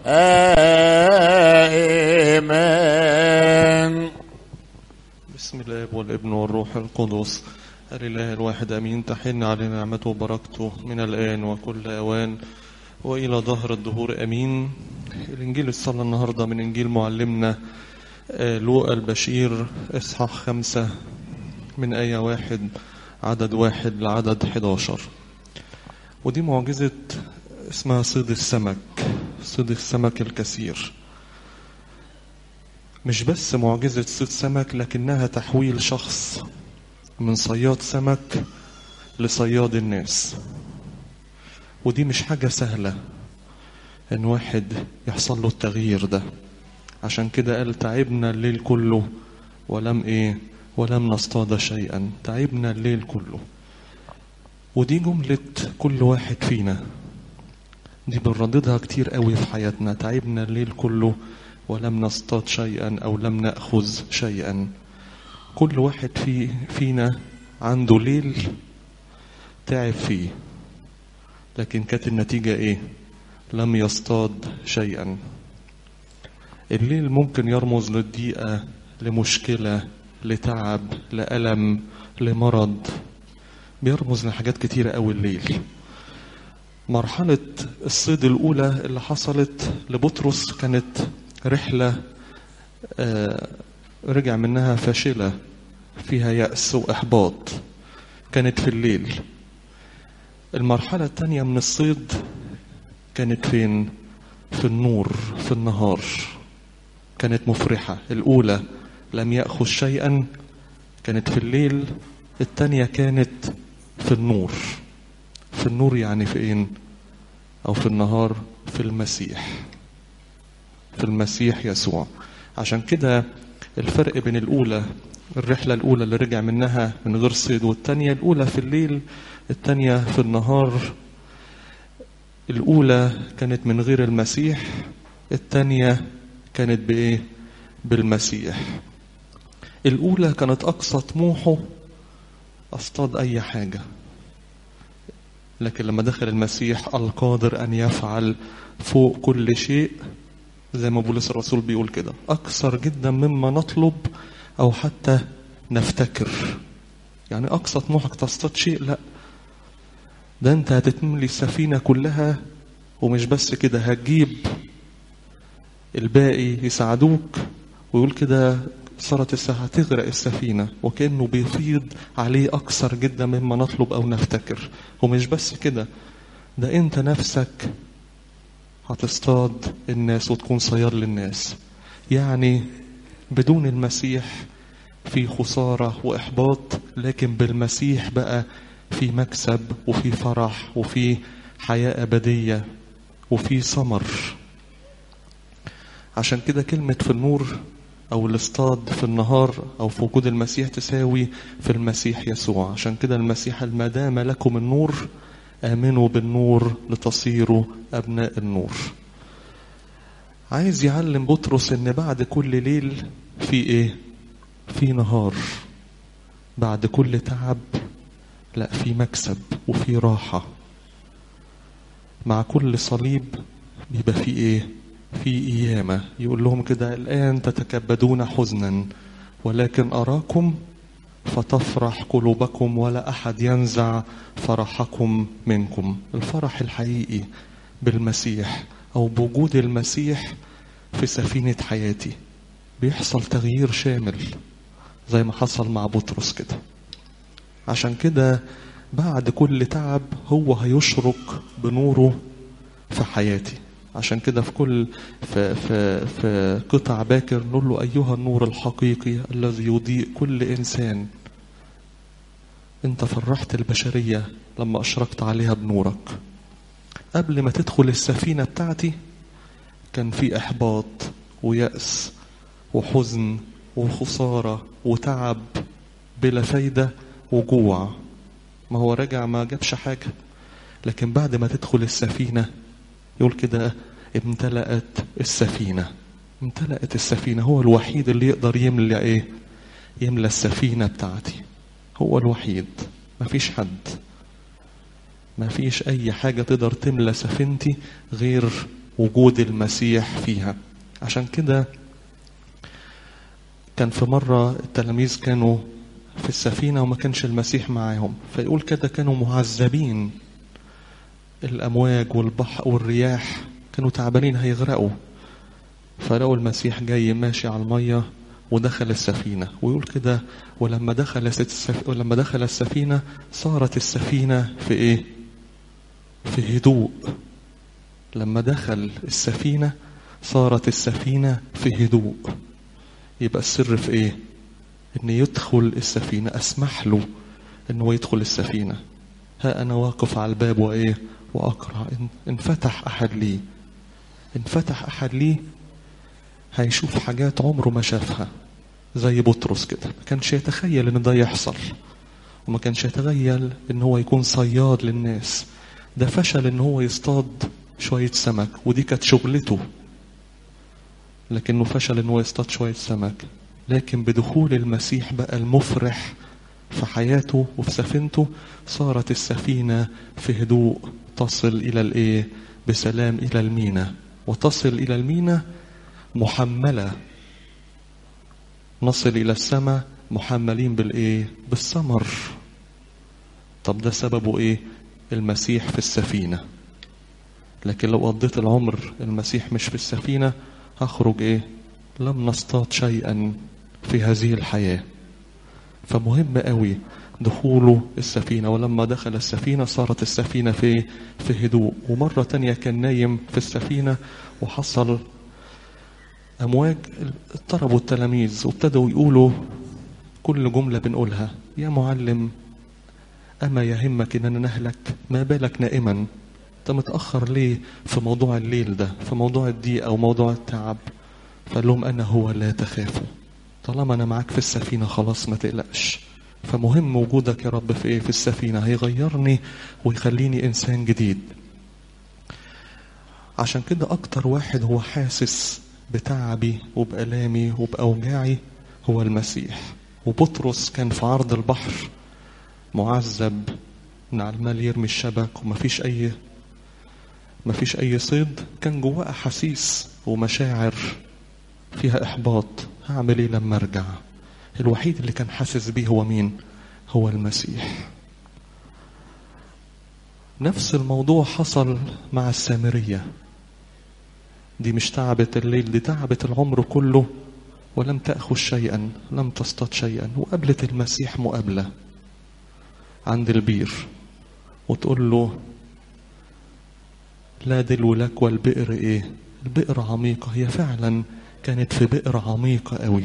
آمين بسم الله والابن والروح القدس الإله الواحد أمين تحن علينا نعمته وبركته من الآن وكل أوان وإلى ظهر الدهور أمين الإنجيل الصلاة النهاردة من إنجيل معلمنا آه، لوقا البشير إصحاح خمسة من آية واحد عدد واحد لعدد 11 ودي معجزة اسمها صيد السمك صيد السمك الكثير مش بس معجزة صيد سمك لكنها تحويل شخص من صياد سمك لصياد الناس ودي مش حاجة سهلة ان واحد يحصل له التغيير ده عشان كده قال تعبنا الليل كله ولم ايه ولم نصطاد شيئا تعبنا الليل كله ودي جملة كل واحد فينا دي بنرددها كتير قوي في حياتنا تعبنا الليل كله ولم نصطاد شيئا او لم ناخذ شيئا كل واحد في فينا عنده ليل تعب فيه لكن كانت النتيجه ايه لم يصطاد شيئا الليل ممكن يرمز للضيقه لمشكله لتعب لالم لمرض بيرمز لحاجات كتيره قوي الليل مرحلة الصيد الأولى اللي حصلت لبطرس كانت رحلة آه، رجع منها فاشلة فيها يأس وإحباط كانت في الليل المرحلة الثانية من الصيد كانت فين؟ في النور في النهار كانت مفرحة الأولى لم يأخذ شيئا كانت في الليل الثانية كانت في النور في النور يعني فين او في النهار في المسيح في المسيح يسوع عشان كده الفرق بين الاولى الرحلة الأولى اللي رجع منها من غير صيد والتانية الأولى في الليل التانية في النهار الأولى كانت من غير المسيح التانية كانت بإيه؟ بالمسيح الأولى كانت أقصى طموحه أصطاد أي حاجة لكن لما دخل المسيح القادر أن يفعل فوق كل شيء زي ما بولس الرسول بيقول كده أكثر جدا مما نطلب أو حتى نفتكر يعني أقصى طموحك تصطاد شيء لا ده أنت هتتملي السفينة كلها ومش بس كده هتجيب الباقي يساعدوك ويقول كده صارت الساعة هتغرق السفينة وكأنه بيفيض عليه أكثر جدا مما نطلب أو نفتكر ومش بس كده ده أنت نفسك هتصطاد الناس وتكون صياد للناس يعني بدون المسيح في خسارة وإحباط لكن بالمسيح بقى في مكسب وفي فرح وفي حياة أبدية وفي ثمر عشان كده كلمة في النور أو الاصطاد في النهار أو في وجود المسيح تساوي في المسيح يسوع عشان كده المسيح ما دام لكم النور آمنوا بالنور لتصيروا أبناء النور عايز يعلم بطرس إن بعد كل ليل في إيه؟ في نهار بعد كل تعب لا في مكسب وفي راحة مع كل صليب بيبقى في إيه؟ في قيامة يقول لهم كده الآن تتكبدون حزنا ولكن أراكم فتفرح قلوبكم ولا أحد ينزع فرحكم منكم الفرح الحقيقي بالمسيح أو بوجود المسيح في سفينة حياتي بيحصل تغيير شامل زي ما حصل مع بطرس كده عشان كده بعد كل تعب هو هيشرق بنوره في حياتي عشان كده في كل في في في قطع باكر نقول له ايها النور الحقيقي الذي يضيء كل انسان انت فرحت البشريه لما اشرقت عليها بنورك قبل ما تدخل السفينه بتاعتي كان في احباط وياس وحزن وخساره وتعب بلا فايده وجوع ما هو رجع ما جابش حاجه لكن بعد ما تدخل السفينه يقول كده امتلأت السفينة امتلأت السفينة هو الوحيد اللي يقدر يملى ايه يملى السفينة بتاعتي هو الوحيد مفيش حد مفيش اي حاجة تقدر تملى سفينتي غير وجود المسيح فيها عشان كده كان في مرة التلاميذ كانوا في السفينة وما كانش المسيح معاهم فيقول كده كانوا معذبين الأمواج والبحر والرياح كانوا تعبانين هيغرقوا فلقوا المسيح جاي ماشي على المية ودخل السفينة ويقول كده ولما دخل السف... ولما دخل السفينة صارت السفينة في إيه؟ في هدوء لما دخل السفينة صارت السفينة في هدوء يبقى السر في إيه؟ إن يدخل السفينة أسمح له إنه يدخل السفينة ها أنا واقف على الباب وإيه؟ وأقرأ إن انفتح أحد لي انفتح أحد لي هيشوف حاجات عمره ما شافها زي بطرس كده ما كانش يتخيل ان ده يحصل وما كانش يتخيل ان هو يكون صياد للناس ده فشل ان هو يصطاد شوية سمك ودي كانت شغلته لكنه فشل ان هو يصطاد شوية سمك لكن بدخول المسيح بقى المفرح في حياته وفي سفينته صارت السفينة في هدوء تصل إلى الإيه بسلام إلى المينا وتصل إلى المينا محملة نصل إلى السماء محملين بالإيه بالثمر طب ده سببه إيه المسيح في السفينة لكن لو قضيت العمر المسيح مش في السفينة هخرج إيه لم نصطاد شيئا في هذه الحياة فمهم قوي دخوله السفينة ولما دخل السفينة صارت السفينة في في هدوء ومرة تانية كان نايم في السفينة وحصل أمواج اضطربوا التلاميذ وابتدوا يقولوا كل جملة بنقولها يا معلم أما يهمك إننا نهلك ما بالك نائما أنت متأخر ليه في موضوع الليل ده في موضوع الضيق أو موضوع التعب فقال لهم أنا هو لا تخافوا طالما أنا معاك في السفينة خلاص ما تقلقش فمهم وجودك يا رب في إيه في السفينة هيغيرني ويخليني إنسان جديد عشان كده أكتر واحد هو حاسس بتعبي وبألامي وبأوجاعي هو المسيح وبطرس كان في عرض البحر معذب من عمال يرمي الشبك ومفيش أي مفيش أي صيد كان جواه أحاسيس ومشاعر فيها إحباط هعمل إيه لما أرجع الوحيد اللي كان حاسس بيه هو مين هو المسيح نفس الموضوع حصل مع السامرية دي مش تعبت الليل دي تعبت العمر كله ولم تأخذ شيئا لم تصطاد شيئا وقابلت المسيح مقابلة عند البير وتقول له لا دلو لك والبئر ايه البئر عميقة هي فعلا كانت في بئر عميقة قوي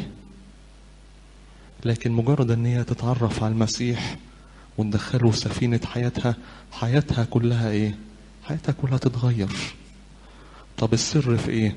لكن مجرد ان هي تتعرف على المسيح وندخله سفينة حياتها حياتها كلها ايه حياتها كلها تتغير طب السر في ايه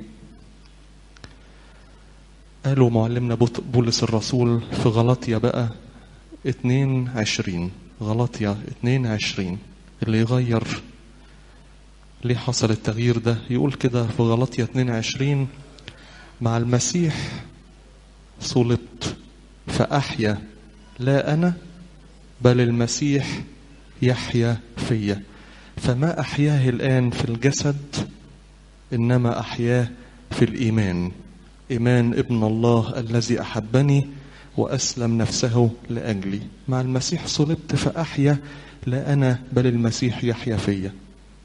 قالوا معلمنا بولس الرسول في غلطية بقى اتنين عشرين غلطية اتنين عشرين اللي يغير ليه حصل التغيير ده يقول كده في غلطية اتنين عشرين مع المسيح صلبت فأحيا لا أنا بل المسيح يحيا فيا فما أحياه الآن في الجسد إنما أحياه في الإيمان إيمان ابن الله الذي أحبني وأسلم نفسه لأجلي مع المسيح صلبت فأحيا لا أنا بل المسيح يحيا فيا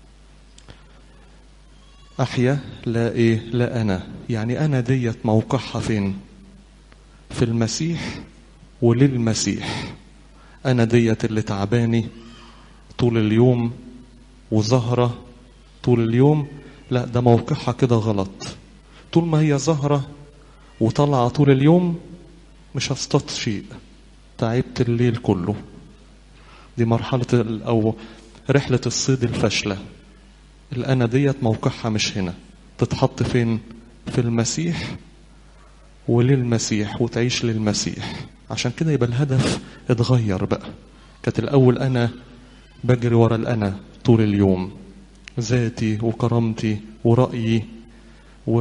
أحيا لا إيه لا أنا يعني أنا ديت موقعها فين في المسيح وللمسيح أنا ديت اللي تعباني طول اليوم وظهرة طول اليوم لا ده موقعها كده غلط طول ما هي ظاهرة وطالعة طول اليوم مش هصطاد شيء تعبت الليل كله دي مرحلة أو رحلة الصيد الفاشلة الأنا ديت موقعها مش هنا تتحط فين في المسيح وللمسيح وتعيش للمسيح عشان كده يبقى الهدف اتغير بقى كانت الأول أنا بجري ورا الأنا طول اليوم ذاتي وكرامتي ورأيي و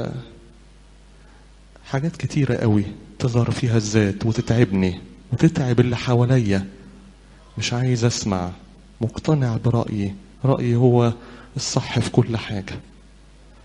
حاجات كتيرة قوي تظهر فيها الذات وتتعبني وتتعب اللي حواليا مش عايز اسمع مقتنع برأيي رأيي هو الصح في كل حاجة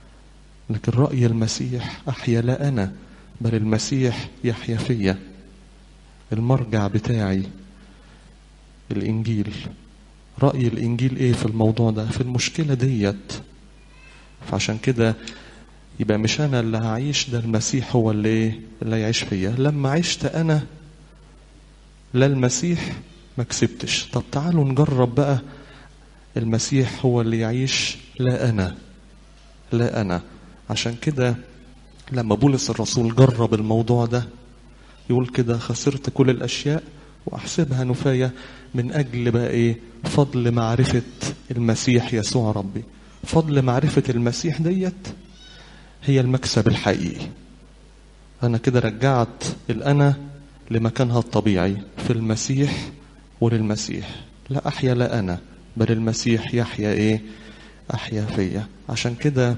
لكن رأي المسيح أحيا لا أنا بل المسيح يحيا فيا المرجع بتاعي الإنجيل رأي الإنجيل إيه في الموضوع ده في المشكلة ديت فعشان كده يبقى مش أنا اللي هعيش ده المسيح هو اللي إيه اللي يعيش فيا لما عشت أنا لا المسيح ما كسبتش طب تعالوا نجرب بقى المسيح هو اللي يعيش لا أنا لا أنا عشان كده لما بولس الرسول جرب الموضوع ده يقول كده خسرت كل الأشياء وأحسبها نفاية من أجل بقى إيه فضل معرفة المسيح يسوع ربي فضل معرفة المسيح ديت هي المكسب الحقيقي أنا كده رجعت الأنا لمكانها الطبيعي في المسيح وللمسيح لا أحيا لا أنا بل المسيح يحيا إيه أحيا فيا عشان كده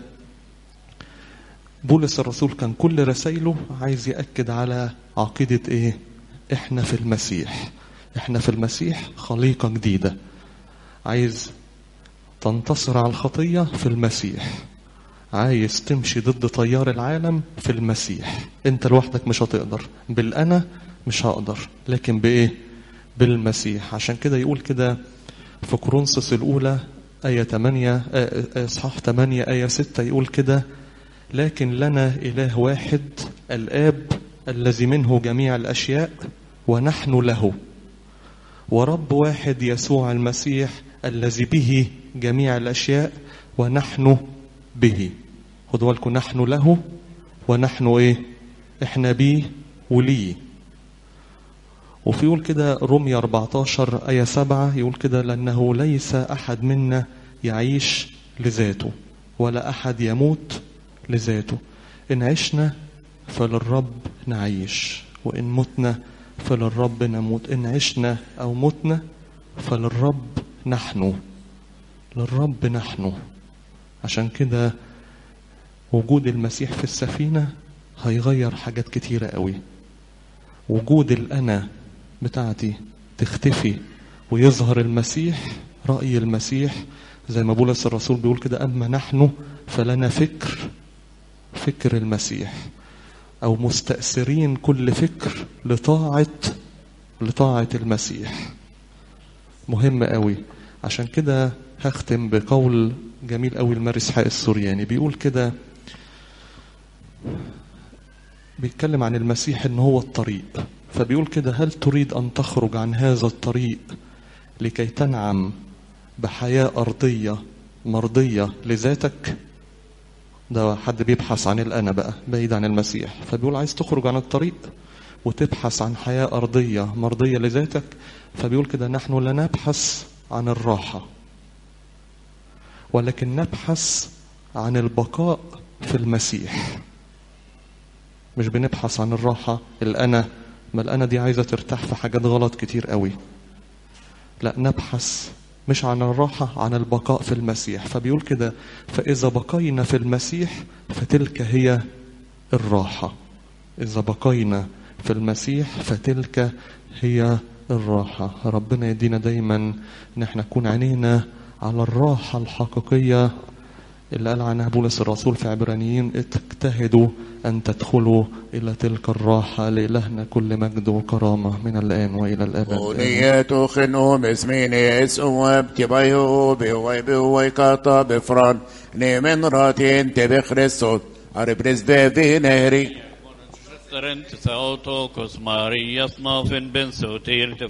بولس الرسول كان كل رسائله عايز يأكد على عقيدة إيه إحنا في المسيح إحنا في المسيح خليقة جديدة عايز تنتصر على الخطية في المسيح عايز تمشي ضد تيار العالم في المسيح انت لوحدك مش هتقدر بالأنا مش هقدر لكن بإيه بالمسيح عشان كده يقول كده في كورنثوس الأولى آية 8 إصحاح 8 آية 6 يقول كده لكن لنا إله واحد الآب الذي منه جميع الأشياء ونحن له ورب واحد يسوع المسيح الذي به جميع الأشياء ونحن به خدوا بالكم نحن له ونحن ايه احنا بيه وليه وفي يقول كده رمية 14 آية 7 يقول كده لأنه ليس أحد منا يعيش لذاته ولا أحد يموت لذاته إن عشنا فللرب نعيش وإن متنا فللرب نموت إن عشنا أو متنا فللرب نحن للرب نحن عشان كده وجود المسيح في السفينة هيغير حاجات كتيرة قوي وجود الأنا بتاعتي تختفي ويظهر المسيح رأي المسيح زي ما بولس الرسول بيقول كده أما نحن فلنا فكر فكر المسيح أو مستأثرين كل فكر لطاعة لطاعة المسيح مهم قوي عشان كده هختم بقول جميل قوي المارس حق السورياني بيقول كده بيتكلم عن المسيح ان هو الطريق فبيقول كده هل تريد ان تخرج عن هذا الطريق لكي تنعم بحياة أرضية مرضية لذاتك ده حد بيبحث عن الأنا بقى بعيد عن المسيح فبيقول عايز تخرج عن الطريق وتبحث عن حياة أرضية مرضية لذاتك فبيقول كده نحن لا نبحث عن الراحة ولكن نبحث عن البقاء في المسيح مش بنبحث عن الراحة الأنا ما الأنا دي عايزة ترتاح في حاجات غلط كتير قوي لا نبحث مش عن الراحة عن البقاء في المسيح فبيقول كده فإذا بقينا في المسيح فتلك هي الراحة إذا بقينا في المسيح فتلك هي الراحة ربنا يدينا دايما ان احنا نكون عينينا على الراحة الحقيقية اللي قال عنها بولس الرسول في عبرانيين اجتهدوا أن تدخلوا إلى تلك الراحة لإلهنا كل مجد وكرامة من الآن وإلى الأبد ونيته خنوم اسمين يسوع بتبايو بيوي بيوي كاتا بفران نيمن راتين تبخرسوت أربرز بيبي نهري Rent Theotokos Marias Muffin Ben Sotir